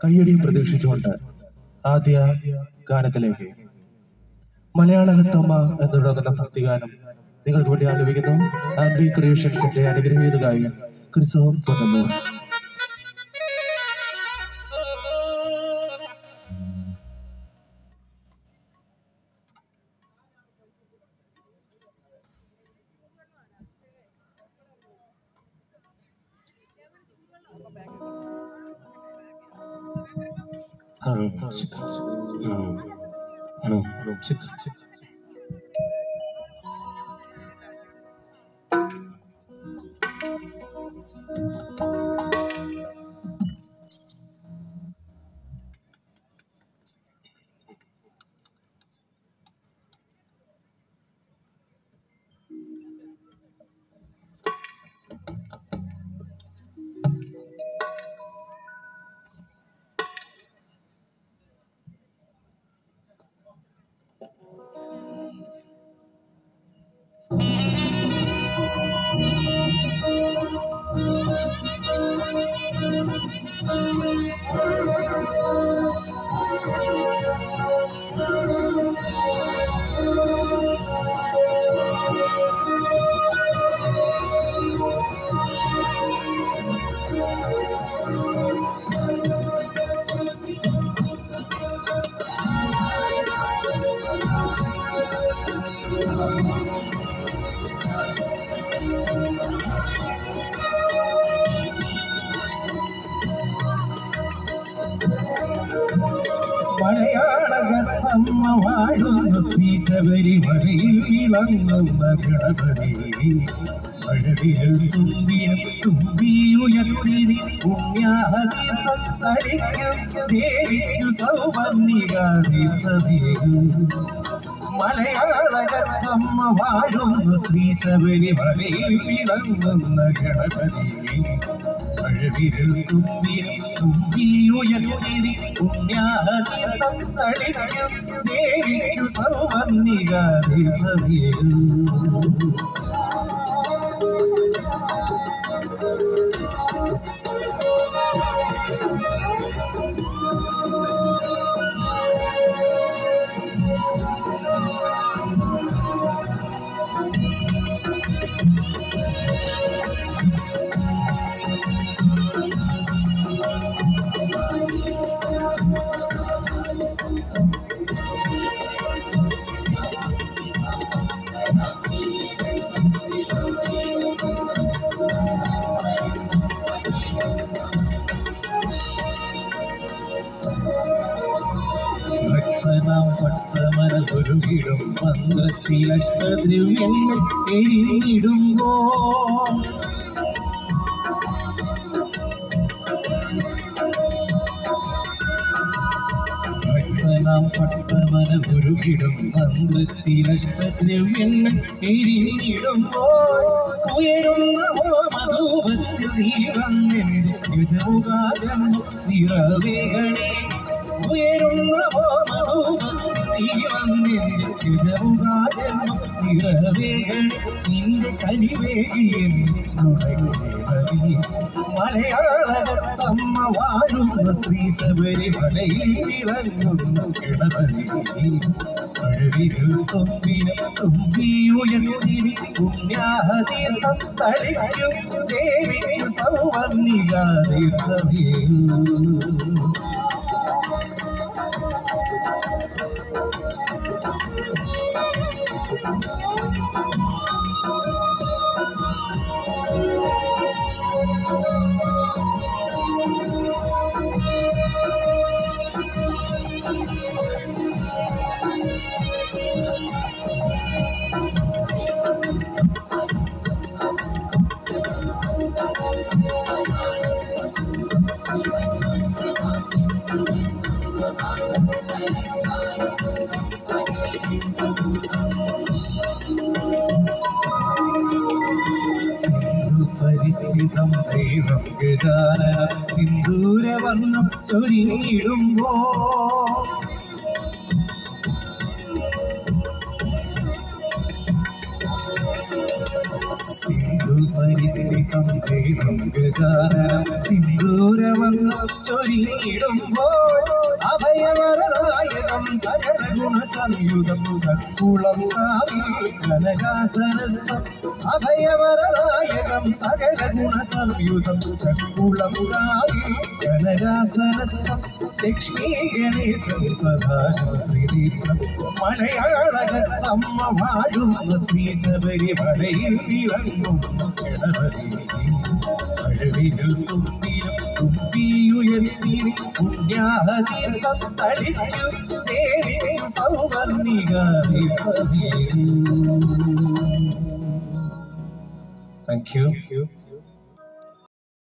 കയ്യടിയും പ്രതീക്ഷിച്ചുകൊണ്ട് ആദ്യ ഗാനത്തിലേക്ക് മലയാളകത്തമ്മ എന്ന് തുടങ്ങുന്ന ഭക്തിഗാനം നിങ്ങൾക്ക് വേണ്ടി ആലപിക്കുന്നു ആൻഡ്രി ക്രിയേഷൻസിന്റെ അനുഗ്രഹീത ഗായകൻ ക്രിസോം പൊന്നമ്മൂർ ഹലോ ചിക്ക ഹലോ ഹലോ ഹലോ ചിക്ക ചിക്ക മലയാളകത്തമ്മ വാഴുന്ന സ്ത്രീ ശബരിമലയിൽ വിളങ്ങുന്ന ഗണപതി മഴവിരൽ തുമ്പിനും തുമ്പിയുയർത്തി പുണ്യാഹതീർത്ഥം തളിക്കും ദേവിക്കു സൗവർണികാതീർത്ഥമേകും മലയാളകത്തമ്മ വാഴുന്ന സ്ത്രീ ശബരിമലയിൽ വിളങ്ങുന്ന ഗണപതി മഴവിരൽ തുമ്പിനും തുമ്പിയുയർത്തി പുണ്യാഹതീർത്ഥം തളിക്കും ദേവിക്കു സൗവർണികാതീർത്ഥമേകും ഭക്തനാം പട്ടമന ഒരുകിടും മന്ത്രത്തിൽ അഷ്ടദ്രവ്യങ്ങൾ എരിഞ്ഞിടുമ്പോ ഭക്തനാം പട്ടമന ഒരുകിടും മന്ത്രത്തിൽ അഷ്ടദ്രവ്യങ്ങൾ എരിഞ്ഞിടുമ്പോൾ ഉയരുന്ന ഹോമധൂപത്തിൽ നീ വന്നെന്റെ ഗജമുഖാജന്മം നിറവേകണേ ഉയരുന്ന ഹോമധൂപത്തിൽ നീ വന്നെന്റെ ഗജമുഖാജന്മം നിറവേകണേ നിന്റെ കനിവേകിയൻ മലയാളകത്തമ്മ വാഴുന്ന സ്ത്രീ ശബരിമലയിൽ വിളങ്ങുന്നു കിടപതി കഴുവിരുൾ തുമ്പിനും തുമ്പിയുയർത്തി പുണ്യാഹതീർത്ഥം തളിക്കും ദേവിക്കു സൗവർണികാതീർത്ഥമേ സിന്ധു പരിസ്ഥിതം ദൈവം ഗജാനന സിന്ദൂരവർണ്ണം ചൊരിഞ്ഞിടുമ്പോ സിന്ധു പരിസ്ഥിതം ദൈവം ഗജാനനം സിന്ദൂരവർണ്ണം ചൊരിയിടുമ്പോൾ അഭയമരനായകം സകല ഗുണ സംയുതം ചക്കുളം കാവിൽ കനകാസനസ്ഥം അഭയമരനായകം സകല ഗുണ സംയുതം ചക്കുളം കാവിൽ കനകാസനസ്ഥം ലക്ഷ്മി ഗണേശം പ്രധാനം ത്രിനേത്രം മലയാളകത്തമ്മ വാഴുന്ന സ്ത്രീ ശബരി മലയിൽ വിളങ്ങും ഗണപതി കഴിവിൽ തുമ്പിയും തുമ്പിയുയർത്തിനി പുണ്യാഹതീർത്ഥം തളിക്കും ദേവി സൗവർണിക താങ്ക് യു